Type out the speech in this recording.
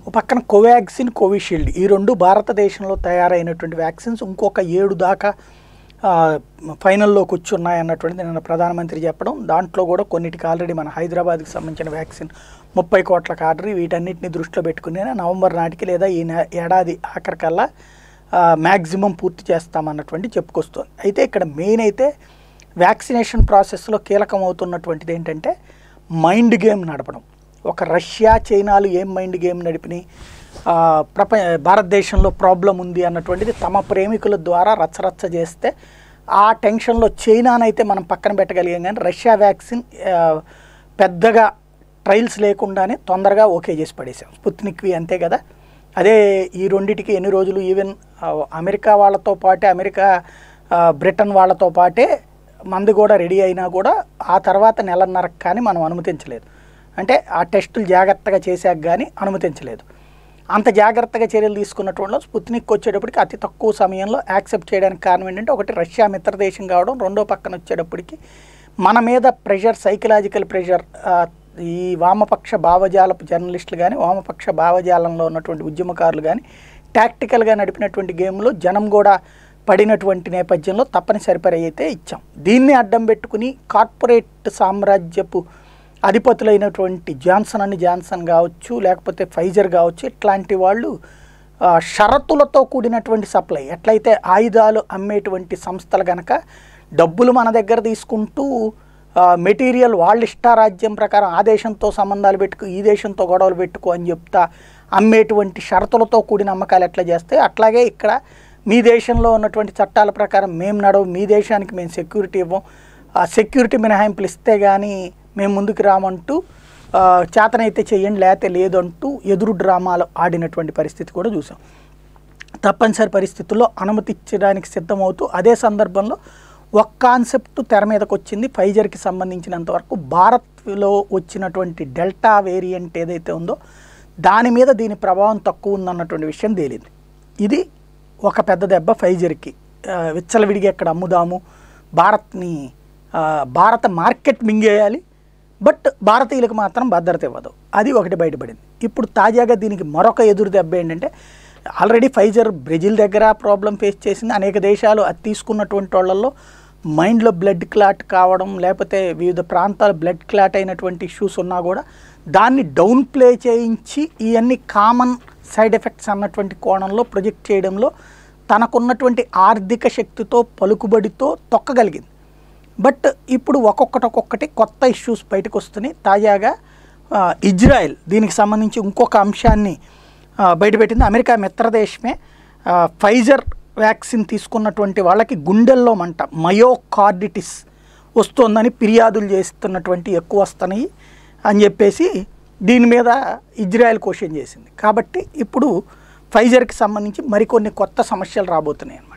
ఒక పక్కన కోవాక్సిన్ కోవిషీల్డ్ ఈ రెండు భారతదేశంలో తయారైనటువంటి వ్యాక్సిన్స్ ఇంకొక ఏడు దాకా ఆ, ఫైనల్లోకి వచ్చి ఉన్నాయన్నటువంటిది నిన్న ప్రధానమంత్రి చెప్పడం దాంట్లో కూడా కొన్నిటికి ఆల్రెడీ మన హైదరాబాద్కి సంబంధించిన వ్యాక్సిన్ ముప్పై కోట్లకు ఆర్డర్ వీటన్నిటిని దృష్టిలో పెట్టుకుని నవంబర్ నాటికి లేదా ఈ నె- ఏడాది ఆఖరికల్లా మ్యాక్సిమం పూర్తి చేస్తామన్నటువంటి చెప్పుకొస్తుంది అయితే ఇక్కడ మెయిన్ అయితే వ్యాక్సినేషన్ ప్రాసెస్లో కీలకం అవుతున్నటువంటిది ఏంటంటే మైండ్ గేమ్ నడపడం ఒక రష్యా చైనాలు ఏం మైండ్ గేమ్ నడిపినాయి ఆ, ప్రప భారతదేశంలో ప్రాబ్లం ఉంది అన్నటువంటిది తమ ప్రేమికుల ద్వారా రచ్చరచ్చ చేస్తే ఆ టెన్షన్లో చైనానైతే మనం పక్కన పెట్టగలిగాం కానీ రష్యా వ్యాక్సిన్ ఆ, పెద్దగా ట్రయల్స్ లేకుండానే తొందరగా ఓకే చేసి పడేసాం స్పుత్నిక్వి అంతే కదా అదే ఈ రెండిటికి ఎన్ని రోజులు ఈవెన్ ఆ, అమెరికా వాళ్ళతో పాటే అమెరికా ఆ, బ్రిటన్ వాళ్ళతో పాటే మంది కూడా రెడీ అయినా కూడా ఆ తర్వాత నెలన్నరకు కానీ మనం అనుమతించలేదు అంటే ఆ టెస్టులు జాగ్రత్తగా చేశాక కానీ అనుమతించలేదు అంత జాగ్రత్తగా చర్యలు తీసుకున్నటువంటి స్పుత్నిక్ వచ్చేటప్పటికి అతి తక్కువ సమయంలో యాక్సెప్ట్ చేయడానికి కారణం ఏంటంటే ఒకటి రష్యా మిత్రదేశం కావడం రెండో పక్కన వచ్చేటప్పటికి మన మీద ప్రెషర్ సైకలాజికల్ ప్రెషర్ ఈ వామపక్ష భావజాలపు జర్నలిస్టులు కానీ వామపక్ష భావజాలంలో ఉన్నటువంటి ఉద్యమకారులు కానీ టాక్టికల్గా నడిపినటువంటి గేమ్లో జనం కూడా పడినటువంటి నేపథ్యంలో తప్పనిసరి పరి అయితే ఇచ్చాం దీన్ని అడ్డం పెట్టుకుని కార్పొరేట్ సామ్రాజ్యపు అధిపతులైనటువంటి జాన్సన్ అని జాన్సన్ కావచ్చు లేకపోతే ఫైజర్ కావచ్చు ఇట్లాంటి వాళ్ళు ఆ, షరతులతో కూడినటువంటి సప్లై ఎట్లయితే ఆయుధాలు అమ్మేటువంటి సంస్థలు గనక డబ్బులు మన దగ్గర తీసుకుంటూ మెటీరియల్ వాళ్ళ ఇష్టారాజ్యం ప్రకారం ఆ దేశంతో సంబంధాలు పెట్టుకు ఈ దేశంతో గొడవలు పెట్టుకో అని చెప్తా అమ్మేటువంటి షరతులతో కూడిన అమ్మకాలు ఎట్లా చేస్తే అట్లాగే ఇక్కడ మీ దేశంలో ఉన్నటువంటి చట్టాల ప్రకారం మేము నడవు మీ దేశానికి మేము సెక్యూరిటీ ఇవ్వం ఆ సెక్యూరిటీ మినహాయింపులు ఇస్తే కానీ మేము ముందుకు రామంటూ ఆ, చేతనైతే చెయ్యండి లేతే లేదంటూ ఎదురు డ్రామాలు ఆడినటువంటి పరిస్థితి కూడా చూసాం తప్పనిసరి పరిస్థితుల్లో అనుమతి ఇచ్చడానికి సిద్ధమవుతూ అదే సందర్భంలో ఒక కాన్సెప్ట్ తెర మీదకి వచ్చింది ఫైజర్కి సంబంధించినంత వరకు భారత్లో వచ్చినటువంటి డెల్టా వేరియంట్ ఏదైతే ఉందో దాని మీద దీని ప్రభావం తక్కువ ఉందన్నటువంటి విషయం తేలింది ఇది ఒక పెద్ద దెబ్బ ఫైజర్కి ఆ, విచ్చలవిడిగా ఎక్కడ అమ్ముదాము భారత్ని ఆ, భారత మార్కెట్ మింగేయాలి బట్ భారతీయులకు మాత్రం భద్రత ఇవ్వదు అది ఒకటి బయటపడింది ఇప్పుడు తాజాగా దీనికి మరొక ఎదురు దెబ్బ ఏంటంటే ఆల్రెడీ ఫైజర్ బ్రెజిల్ దగ్గర ప్రాబ్లం ఫేస్ చేసింది అనేక దేశాలు అది తీసుకున్నటువంటి వాళ్ళల్లో మైండ్లో బ్లడ్ క్లాట్ కావడం లేకపోతే వివిధ ప్రాంతాల బ్లడ్ క్లాట్ అయినటువంటి ఇష్యూస్ ఉన్నా కూడా దాన్ని డౌన్ ప్లే చేయించి ఇవన్నీ కామన్ సైడ్ ఎఫెక్ట్స్ అన్నటువంటి కోణంలో ప్రొజెక్ట్ చేయడంలో తనకున్నటువంటి ఆర్థిక శక్తితో పలుకుబడితో తొక్కగలిగింది బట్ ఇప్పుడు ఒక్కొక్కటి ఒక్కొక్కటి కొత్త ఇష్యూస్ బయటకు వస్తున్నాయి తాజాగా ఆ, ఇజ్రాయెల్ దీనికి సంబంధించి ఇంకొక అంశాన్ని ఆ, బయటపెట్టింది అమెరికా మిత్రదేశమే ఆ, ఫైజర్ వ్యాక్సిన్ తీసుకున్నటువంటి వాళ్ళకి గుండెల్లో మంట మయోకార్డిటిస్ వస్తోందని ఫిర్యాదులు చేస్తున్నటువంటి ఎక్కువ వస్తున్నాయి అని చెప్పేసి దీని మీద ఇజ్రాయెల్ క్వశ్చన్ చేసింది కాబట్టి ఇప్పుడు ఫైజర్కి సంబంధించి మరికొన్ని కొత్త సమస్యలు రాబోతున్నాయి అన్నమాట